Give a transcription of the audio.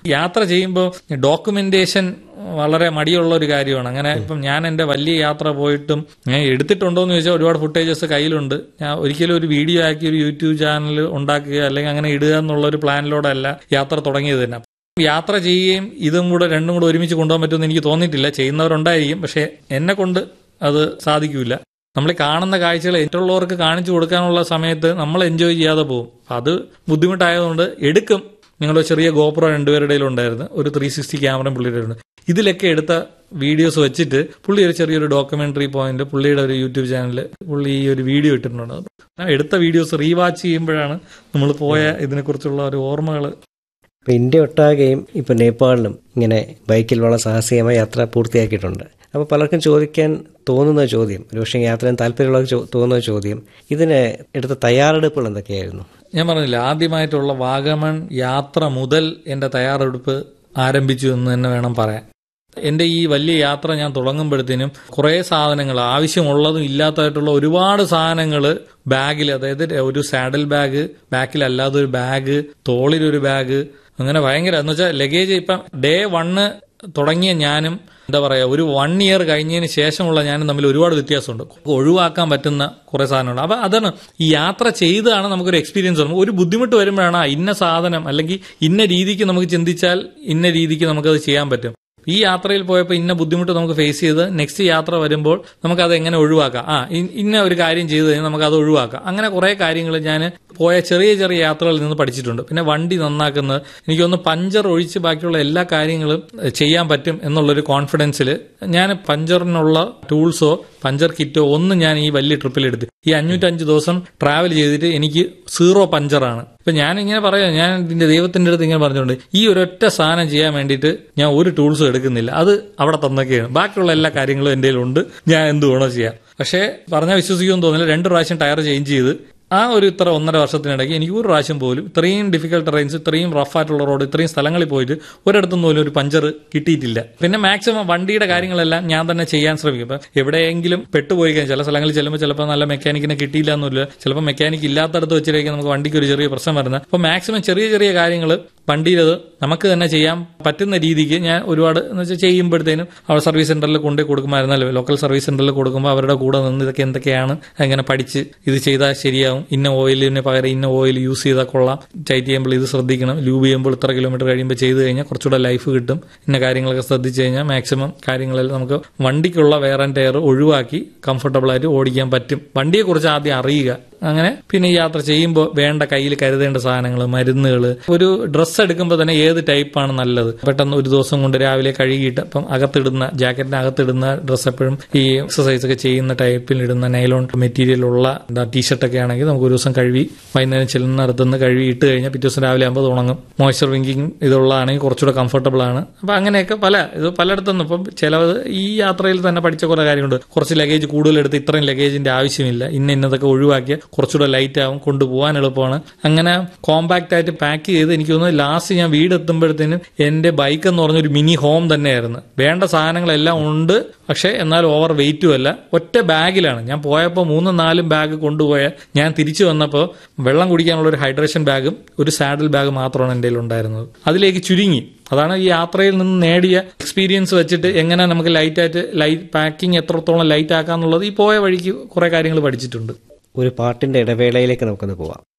യാത്ര ചെയ്യുമ്പോൾ ഡോക്യുമെന്റേഷൻ വളരെ മടിയുള്ള ഒരു കാര്യമാണ് അങ്ങനെ ഇപ്പം ഞാൻ എന്റെ വലിയ യാത്ര പോയിട്ടും ഞാൻ എടുത്തിട്ടുണ്ടോ എന്ന് ചോദിച്ചാൽ ഒരുപാട് ഫുട്ടേജസ് കയ്യിലുണ്ട് ഞാൻ ഒരിക്കലും ഒരു വീഡിയോ ആക്കി ഒരു യൂട്യൂബ് ചാനൽ ഉണ്ടാക്കുക അല്ലെങ്കിൽ അങ്ങനെ ഇടുക എന്നുള്ള ഒരു പ്ലാനിലൂടെ അല്ല യാത്ര തുടങ്ങിയത് തന്നെ യാത്ര ചെയ്യുകയും ഇതും കൂടെ രണ്ടും കൂടെ ഒരുമിച്ച് കൊണ്ടുപോകാൻ പറ്റുമെന്ന് എനിക്ക് തോന്നിയിട്ടില്ല ചെയ്യുന്നവരുണ്ടായിരിക്കും പക്ഷെ എന്നെ കൊണ്ട് അത് സാധിക്കില്ല നമ്മൾ ഈ കാണുന്ന കാഴ്ചകൾ മറ്റുള്ളവർക്ക് കാണിച്ചു കൊടുക്കാനുള്ള സമയത്ത് നമ്മൾ എൻജോയ് ചെയ്യാതെ പോകും അത് ബുദ്ധിമുട്ടായതുകൊണ്ട് എടുക്കും ഞങ്ങളുടെ ചെറിയ ഗോപ്രോ രണ്ടുപേരുടെ ഉണ്ടായിരുന്നു ഒരു ത്രീ സിക്സ്റ്റി ക്യാമറ പുള്ളിയുടെ ഉണ്ട് ഇതിലൊക്കെ എടുത്ത വീഡിയോസ് വെച്ചിട്ട് പുള്ളി ഒരു ചെറിയൊരു ഡോക്യുമെന്ററി പോയിന്റ് പുള്ളിയുടെ ഒരു യൂട്യൂബ് ചാനലിൽ പുള്ളി ഈ ഒരു വീഡിയോ ഇട്ടിട്ടുണ്ട് ആ എടുത്ത വീഡിയോസ് റീവാച്ച് ചെയ്യുമ്പോഴാണ് നമ്മൾ പോയ ഇതിനെക്കുറിച്ചുള്ള ഒരു ഓർമ്മകൾ ഇപ്പൊ ഇന്ത്യ ഒട്ടാകെയും ഇപ്പൊ നേപ്പാളിലും ഇങ്ങനെ ബൈക്കിൽ വളരെ സാഹസികമായ യാത്ര പൂർത്തിയാക്കിയിട്ടുണ്ട് അപ്പോൾ പലർക്കും ചോദിക്കാൻ തോന്നുന്ന ചോദ്യം ഒരുപക്ഷെ യാത്രയും താല്പര്യമുള്ള ചോ- തോന്നുന്ന ചോദ്യം ഇതിന് എടുത്ത തയ്യാറെടുപ്പുകൾ എന്തൊക്കെയായിരുന്നു ഞാൻ പറഞ്ഞില്ല ആദ്യമായിട്ടുള്ള വാഗമൺ യാത്ര മുതൽ എന്റെ തയ്യാറെടുപ്പ് ആരംഭിച്ചു എന്ന് തന്നെ വേണം പറയാൻ എന്റെ ഈ വലിയ യാത്ര ഞാൻ തുടങ്ങുമ്പോഴത്തേനും കുറേ സാധനങ്ങൾ ആവശ്യമുള്ളതും ഇല്ലാത്തതായിട്ടുള്ള ഒരുപാട് സാധനങ്ങൾ ബാഗിൽ അതായത് ഒരു സാഡിൽ ബാഗ് ബാക്കിലല്ലാതെ ഒരു ബാഗ് തോളിലൊരു ബാഗ് അങ്ങനെ ഭയങ്കര എന്ന് വെച്ചാൽ ലഗേജ് ഇപ്പം ഡേ വണ്ണ് തുടങ്ങിയ ഞാനും എന്താ പറയാ ഒരു വൺ ഇയർ കഴിഞ്ഞതിന് ശേഷമുള്ള ഞാനും തമ്മിൽ ഒരുപാട് വ്യത്യാസമുണ്ട് ഒഴിവാക്കാൻ പറ്റുന്ന കുറെ സാധനമുണ്ട് അപ്പൊ അതാണ് ഈ യാത്ര ചെയ്താണ് നമുക്കൊരു എക്സ്പീരിയൻസ് വരും ഒരു ബുദ്ധിമുട്ട് വരുമ്പോഴാണ് ആ ഇന്ന സാധനം അല്ലെങ്കിൽ ഇന്ന രീതിക്ക് നമുക്ക് ചിന്തിച്ചാൽ ഇന്ന രീതിക്ക് നമുക്കത് ചെയ്യാൻ പറ്റും ഈ യാത്രയിൽ പോയപ്പോൾ ഇന്ന ബുദ്ധിമുട്ട് നമുക്ക് ഫേസ് ചെയ്ത് നെക്സ്റ്റ് യാത്ര വരുമ്പോൾ നമുക്ക് അത് എങ്ങനെ ഒഴിവാക്കാം ആ ഇ- ഇന്ന ഒരു കാര്യം ചെയ്തു കഴിഞ്ഞാൽ നമുക്ക് അത് ഒഴിവാക്കാം അങ്ങനെ കുറെ കാര്യങ്ങൾ ഞാൻ പോയ ചെറിയ ചെറിയ യാത്രകളിൽ നിന്ന് പഠിച്ചിട്ടുണ്ട് പിന്നെ വണ്ടി നന്നാക്കുന്നത് എനിക്കൊന്ന് പഞ്ചർ ഒഴിച്ച് ബാക്കിയുള്ള എല്ലാ കാര്യങ്ങളും ചെയ്യാൻ പറ്റും എന്നുള്ളൊരു കോൺഫിഡൻസിൽ ഞാൻ പഞ്ചറിനുള്ള ടൂൾസോ പഞ്ചർ കിറ്റോ ഒന്നും ഞാൻ ഈ വലിയ ട്രിപ്പിൽ എടുത്ത് ഈ അഞ്ഞൂറ്റഞ്ച് ദിവസം ട്രാവൽ ചെയ്തിട്ട് എനിക്ക് സീറോ പഞ്ചറാണ് ഇപ്പൊ ഞാൻ ഇങ്ങനെ പറയാം ഞാൻ ഇതിന്റെ ദൈവത്തിന്റെ അടുത്ത് ഇങ്ങനെ പറഞ്ഞുകൊണ്ട് ഈ ഒരൊറ്റ സാധനം ചെയ്യാൻ വേണ്ടിയിട്ട് ഞാൻ ഒരു ടൂൾസും എടുക്കുന്നില്ല അത് അവിടെ തന്നൊക്കെയാണ് ബാക്കിയുള്ള എല്ലാ കാര്യങ്ങളും എൻ്റെ ഉണ്ട് ഞാൻ എന്ത് വേണോ ചെയ്യാം പക്ഷേ പറഞ്ഞാൽ വിശ്വസിക്കുമെന്ന് തോന്നില്ല രണ്ട് പ്രാവശ്യം ടയർ ചേഞ്ച് ചെയ്ത് ആ ഒരു ഇത്ര ഒന്നര വർഷത്തിനിടയ്ക്ക് എനിക്ക് ഒരു പ്രാവശ്യം പോലും ഇത്രയും ഡിഫിക്കൽട്ട് ടെറൈൻസ് ഇത്രയും റഫ് ആയിട്ടുള്ള റോഡ് ഇത്രയും സ്ഥലങ്ങളിൽ പോയിട്ട് ഒരിടത്തും പോലും ഒരു പഞ്ചർ കിട്ടിയിട്ടില്ല പിന്നെ മാക്സിമം വണ്ടിയുടെ കാര്യങ്ങളെല്ലാം ഞാൻ തന്നെ ചെയ്യാൻ ശ്രമിക്കും ഇപ്പൊ എവിടെയെങ്കിലും പെട്ടുപോയി കഴിഞ്ഞാൽ ചില സ്ഥലങ്ങളിൽ ചെല്ലുമ്പോൾ ചിലപ്പോൾ നല്ല മെക്കാനിക്കിനെ കിട്ടിയില്ല എന്നില്ല ചിലപ്പോൾ മെക്കാനിക് ഇല്ലാത്തടത്ത് വെച്ചിരിക്കും നമുക്ക് വണ്ടിക്ക് ഒരു ചെറിയ പ്രശ്നം വരുന്നത് അപ്പോൾ മാക്സിമം ചെറിയ ചെറിയ കാര്യങ്ങൾ വണ്ടിയിലത് നമുക്ക് തന്നെ ചെയ്യാൻ പറ്റുന്ന രീതിക്ക് ഞാൻ ഒരുപാട് എന്ന് വെച്ചാൽ ചെയ്യുമ്പോഴത്തേനും അവിടെ സർവീസ് സെന്ററിൽ കൊണ്ടുപോയി കൊടുക്കുമായിരുന്നല്ലോ ലോക്കൽ സർവീസ് സെന്ററിൽ കൊടുക്കുമ്പോൾ അവരുടെ കൂടെ നിന്ന് ഇതൊക്കെ എന്തൊക്കെയാണ് അങ്ങനെ പഠിച്ച് ഇത് ചെയ്താൽ ശരിയാവും ഇന്ന ഓയിലിന് പകരം ഇന്ന ഓയിൽ യൂസ് ചെയ്താൽ കൊള്ളാം ടൈറ്റ് ചെയ്യുമ്പോൾ ഇത് ശ്രദ്ധിക്കണം ലൂബ് ചെയ്യുമ്പോൾ ഇത്ര കിലോമീറ്റർ കഴിയുമ്പോൾ ചെയ്ത് കഴിഞ്ഞാൽ കുറച്ചുകൂടെ ലൈഫ് കിട്ടും ഇന്ന കാര്യങ്ങളൊക്കെ ശ്രദ്ധിച്ചു കഴിഞ്ഞാൽ മാക്സിമം കാര്യങ്ങളിൽ നമുക്ക് വണ്ടിക്കുള്ള വെയർ ആൻഡ് ടയർ ഒഴിവാക്കി കംഫർട്ടബിൾ ആയിട്ട് ഓടിക്കാൻ പറ്റും വണ്ടിയെക്കുറിച്ച് ആദ്യം അറിയുക അങ്ങനെ പിന്നെ ഈ യാത്ര ചെയ്യുമ്പോൾ വേണ്ട കയ്യിൽ കരുതേണ്ട സാധനങ്ങൾ മരുന്നുകൾ ഒരു ഡ്രസ്സ് എടുക്കുമ്പോൾ തന്നെ ഏത് ടൈപ്പാണ് നല്ലത് പെട്ടെന്ന് ഒരു ദിവസം കൊണ്ട് രാവിലെ കഴുകിയിട്ട് അപ്പം അകത്തിടുന്ന ജാക്കറ്റിന് അകത്തിടുന്ന ഡ്രസ്സ് എപ്പോഴും ഈ എക്സസൈസ് ഒക്കെ ചെയ്യുന്ന ടൈപ്പിൽ ഇടുന്ന നൈലോൺ മെറ്റീരിയൽ ഉള്ള എന്താ ടീഷർട്ടൊക്കെ ആണെങ്കിൽ നമുക്ക് ഒരു ദിവസം കഴുകി വൈകുന്നേരം ചെല്ലുന്നിടത്തുനിന്ന് കഴുകി ഇട്ട് കഴിഞ്ഞാൽ പിറ്റേ ദിവസം രാവിലെ ആകുമ്പോൾ അത് ഉണങ്ങും മോയ്സ്ചർ വിങ്കിങ് ഇതുള്ളതാണെങ്കിൽ കുറച്ചുകൂടെ കംഫർട്ടബിൾ ആണ് അപ്പം അങ്ങനെയൊക്കെ പല ഇത് പലയിടത്തുനിന്ന് ഇപ്പം ചിലത് ഈ യാത്രയിൽ തന്നെ പഠിച്ച കുറെ കാര്യങ്ങളുണ്ട് കുറച്ച് ലഗേജ് കൂടുതൽ എടുത്ത് ഇത്രയും ലഗേജിന്റെ ആവശ്യമില്ല ഇന്ന ഇന്നതൊക്കെ ഒഴിവാക്കിയ കുറച്ചുകൂടെ ലൈറ്റ് ആവും കൊണ്ടുപോകാൻ എളുപ്പമാണ് അങ്ങനെ കോമ്പാക്റ്റ് ആയിട്ട് പാക്ക് ചെയ്ത് എനിക്ക് തോന്നുന്നു ലാസ്റ്റ് ഞാൻ വീട് എത്തുമ്പോഴത്തേനും എന്റെ ബൈക്ക് എന്ന് പറഞ്ഞ ഒരു മിനി ഹോം തന്നെയായിരുന്നു വേണ്ട സാധനങ്ങളെല്ലാം ഉണ്ട് പക്ഷേ എന്നാൽ ഓവർ വെയിറ്റും അല്ല ഒറ്റ ബാഗിലാണ് ഞാൻ പോയപ്പോൾ മൂന്നും നാലും ബാഗ് കൊണ്ടുപോയ ഞാൻ തിരിച്ചു വന്നപ്പോൾ വെള്ളം കുടിക്കാനുള്ള ഒരു ഹൈഡ്രേഷൻ ബാഗും ഒരു സാഡിൽ ബാഗ് മാത്രമാണ് എൻ്റെ കയ്യിൽ ഉണ്ടായിരുന്നത് അതിലേക്ക് ചുരുങ്ങി അതാണ് ഈ യാത്രയിൽ നിന്ന് നേടിയ എക്സ്പീരിയൻസ് വെച്ചിട്ട് എങ്ങനെ നമുക്ക് ലൈറ്റ് ആയിട്ട് ലൈറ്റ് പാക്കിംഗ് എത്രത്തോളം ലൈറ്റ് ആക്കാന്നുള്ളത് ഈ പോയ വഴിക്ക് കുറെ കാര്യങ്ങൾ പഠിച്ചിട്ടുണ്ട് ഒരു പാട്ടിന്റെ ഇടവേളയിലേക്ക് നമുക്കൊന്ന് പോവാം